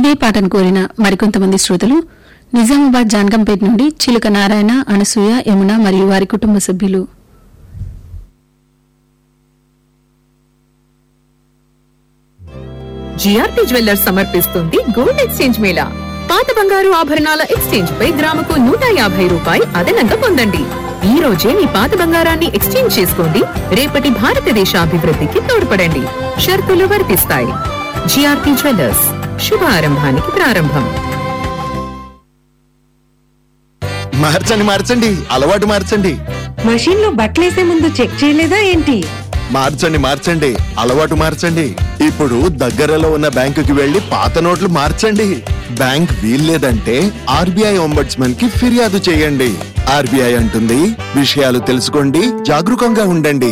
ఇదే పాటను కోరిన మరికొంతమంది శ్రోతలు నిజామాబాద్ జాన్కంపేట నుండి చిలుక నారాయణ అనసూయ యమున మరియు వారి కుటుంబ సభ్యులు జిఆర్పి జ్యువెల్లర్స్ సమర్పిస్తుంది గోల్డ్ ఎక్స్చేంజ్ మేళా పాత బంగారు ఆభరణాల ఎక్స్చేంజ్ పై గ్రాముకు నూట యాభై రూపాయి అదనంగా పొందండి ఈ రోజే మీ పాత బంగారాన్ని ఎక్స్చేంజ్ చేసుకోండి రేపటి భారతదేశ అభివృద్ధికి తోడ్పడండి షరతులు వర్తిస్తాయి జిఆర్పి జ్యువెల్లర్స్ శుభారంభానికి ప్రారంభం మార్చండి మార్చండి అలవాటు మార్చండి మషీన్ లో బట్టలేసే ముందు చెక్ చేయలేదా ఏంటి మార్చండి మార్చండి అలవాటు మార్చండి ఇప్పుడు దగ్గరలో ఉన్న బ్యాంకుకి వెళ్లి పాత నోట్లు మార్చండి బ్యాంక్ వీల్లేదంటే ఆర్బీఐ ఒంబడ్స్మన్ కి ఫిర్యాదు చేయండి ఆర్బీఐ అంటుంది విషయాలు తెలుసుకోండి జాగరూకంగా ఉండండి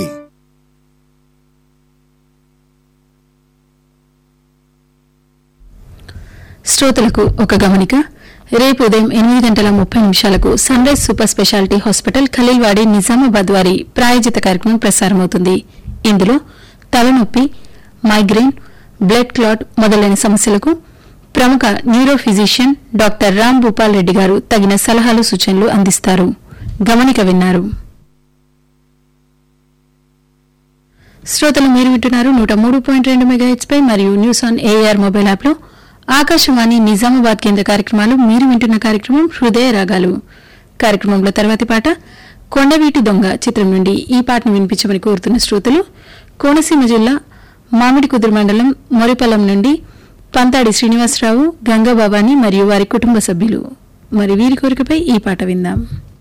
శ్రోతలకు ఒక గమనిక రేపు ఉదయం ఎనిమిది గంటల ముప్పై నిమిషాలకు sunrise super speciality hospital Khaleelwadi Nizamabad వారి ప్రాయోజిత కార్యక్రమం ప్రసారమవుతుంది ఇందులో తలనొప్పి మైగ్రేన్ బ్లడ్ క్లాట్ మొదలైన సమస్యలకు ప్రముఖ neuro physician doctor Ram Bhupal Reddy garu తగిన సలహాలు సూచనలు అందిస్తారు గమనిక విన్నారు శ్రోతలు మీరు వింటున్నారు నూట మూడు పాయింట్ రెండు మెగాహెచ్ పై మరియు news on AIR mobile app లో ఆకాశవాణి నిజామాబాద్ కేంద్ర కార్యక్రమాలు మీరు వింటున్న కార్యక్రమం హృదయ రాగాలు కార్యక్రమంలో తర్వాతి పాట కొండవీటి దొంగ చిత్రం నుండి ఈ పాటను వినిపించమని కోరుతున్న శ్రోతలు కోనసీమ జిల్లా మామిడి కుదురు మండలం మొరిపల్లం నుండి పంతాడి శ్రీనివాసరావు గంగాబాబాని మరియు వారి కుటుంబ సభ్యులు మరి వీరి కోరికపై ఈ పాట విందాం